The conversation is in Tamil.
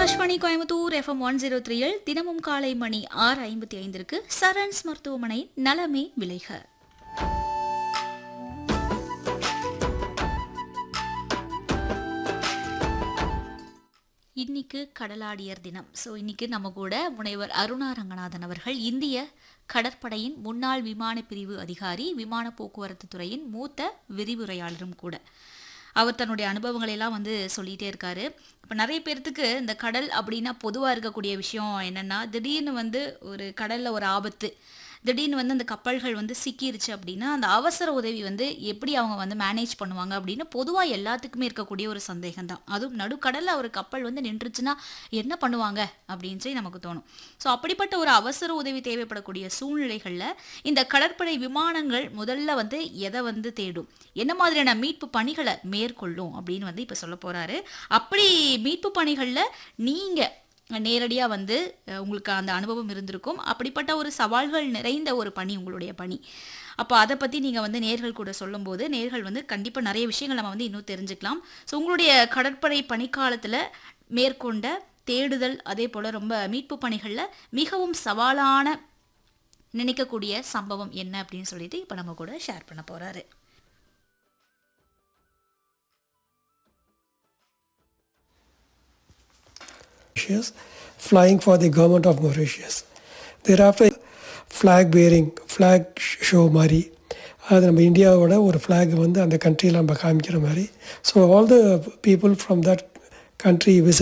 Akashvani Coimbatore FM one zero த்ரீயில் தினமும் காலை மணி ஆறு ஐம்பத்தி ஐந்திற்கு சரண்ஸ் மருத்துவமனை நலமே விளைக இன்னைக்கு கடலாடியர் தினம் ஸோ இன்னைக்கு நம்ம கூட முனைவர் அருணா ரங்கநாதன் அவர்கள் இந்திய கடற்படையின் முன்னாள் விமான பிரிவு அதிகாரி விமான போக்குவரத்து துறையின் மூத்த விரிவுரையாளரும் கூட அவர் தன்னுடைய அனுபவங்களை எல்லாம் வந்து சொல்லிகிட்டே இருக்காரு இப்போ நிறைய பேர்த்துக்கு இந்த கடல் அப்படின்னா பொதுவாக இருக்கக்கூடிய விஷயம் என்னென்னா திடீர்னு வந்து ஒரு கடலில் ஒரு ஆபத்து திடீர்னு வந்து அந்த கப்பல்கள் வந்து சிக்கிருச்சு அப்படின்னா அந்த அவசர உதவி வந்து எப்படி அவங்க வந்து மேனேஜ் பண்ணுவாங்க அப்படின்னு பொதுவாக எல்லாத்துக்குமே இருக்கக்கூடிய ஒரு சந்தேகம் தான் அதுவும் நடுக்கடலில் ஒரு கப்பல் வந்து நின்றுச்சுன்னா என்ன பண்ணுவாங்க அப்படின்னு சொல்லி நமக்கு தோணும் ஸோ அப்படிப்பட்ட ஒரு அவசர உதவி தேவைப்படக்கூடிய சூழ்நிலைகளில் இந்த கடற்படை விமானங்கள் முதல்ல வந்து எதை வந்து தேடும் என்ன மாதிரியான மீட்பு பணிகளை மேற்கொள்ளும் அப்படின்னு வந்து இப்போ சொல்ல போகிறாரு அப்படி மீட்பு பணிகளில் நீங்கள் நேரடியாக வந்து அஹ், உங்களுக்கு அந்த அனுபவம் இருந்திருக்கும் அப்படிப்பட்ட ஒரு சவால்கள் நிறைந்த ஒரு பணி உங்களுடைய பணி அப்போ அதை பற்றி நீங்கள் வந்து நேர்கள் கூட சொல்லும்போது நேர்கள் வந்து கண்டிப்பாக நிறைய விஷயங்கள் நம்ம வந்து இன்னும் தெரிஞ்சுக்கலாம் ஸோ உங்களுடைய கடற்படை பணிக்காலத்தில் மேற்கொண்ட தேடுதல் அதே போல் ரொம்ப மீட்பு பணிகளில் மிகவும் சவாலான நினைக்கக்கூடிய சம்பவம் என்ன அப்படின்னு சொல்லிட்டு இப்போ நம்ம கூட ஷேர் பண்ண போகிறாரு Mauritius, flying for the government of Mauritius. Thereafter, flag bearing, flag show மாதிரி அது நம்ம இந்தியாவோட ஒரு ஃப்ளாக் வந்து அந்த கண்ட்ரியில் நம்ம காமிக்கிற மாதிரி so all the people from that country visit